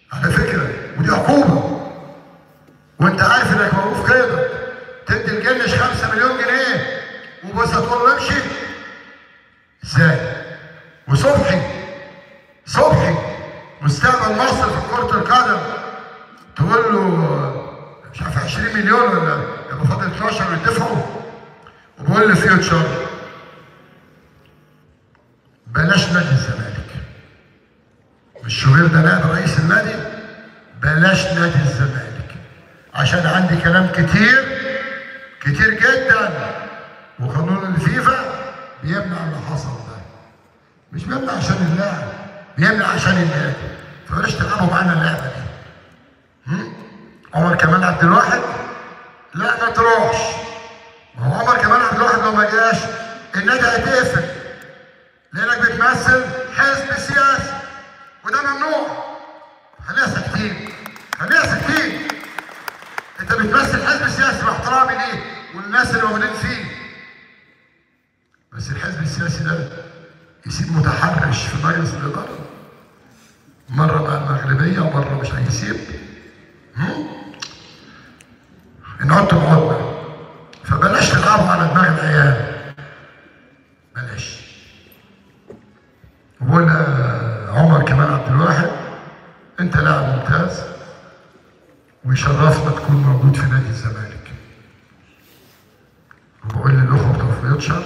على فكره ودي عقوبه وانت عارف انك موقوف قيدك تدي الجنش 5 مليون جنيه وبص هتقول له امشي ازاي؟ وصبحي صبحي مستقبل مصر في كرة القدم تقول له مش عارف 20 مليون ولا يبقى فاضل 12 يدفعوا وبقول لي فيوتشر بلاش نادي الزمالك مش شوبير ده نائب رئيس النادي بلاش نادي الزمالك عشان عندي كلام كتير كتير جدا وقانون الفيفا بيمنع اللي حصل ده مش بيمنع عشان اللاعب بيمنع عشان النادي فبلاش تلعبوا معانا اللعبه دي هم؟ عمر كمال عبد الواحد لا ما تروحش ما هو عمر كمال عبد الواحد لو ما جاش النادي هيتقفل لانك بتمثل حزب سياسي وده ممنوع خلينا ساكتين خلينا ساكتين انت بتمثل حزب سياسي باحترامي ليه والناس اللي موجودين فيه بس الحزب السياسي ده يسيب متحرش في مجلس الاداره مره مع المغربيه ومره مش هيسيب هم؟ ان عدتم عدنا فبلاش تلعبوا على دماغ العيال بلاش وبقول عمر كمال عبد الواحد انت لاعب ممتاز ويشرفنا تكون موجود في نادي الزمالك وبقول للاخوه بتوع فيوتشر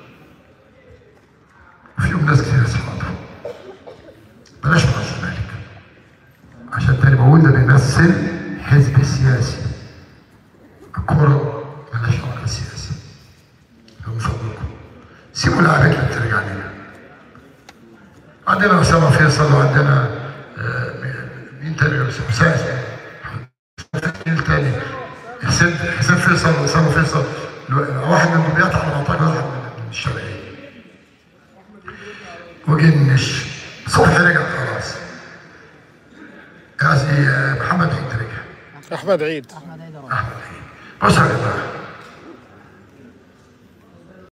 وفيهم ناس كتير اصحابه بلاش مع الزمالك عشان تاني بقول ده بيمثل حزب سياسي الكوره مالهاش علاقه سياسي فمن فضلكم سيبوا لعبتنا ترجع لنا عندنا اسامه فيصل وعندنا آه، مين تاني غير اسامه حسين مين تاني حسين حسين فيصل واسامه فيصل واحد من دمياط على ما اعتقد واحد من الشرقيه وجنش صبحي رجع خلاص قصدي آه، محمد عيد رجع احمد عيد احمد عيد بص يا جماعه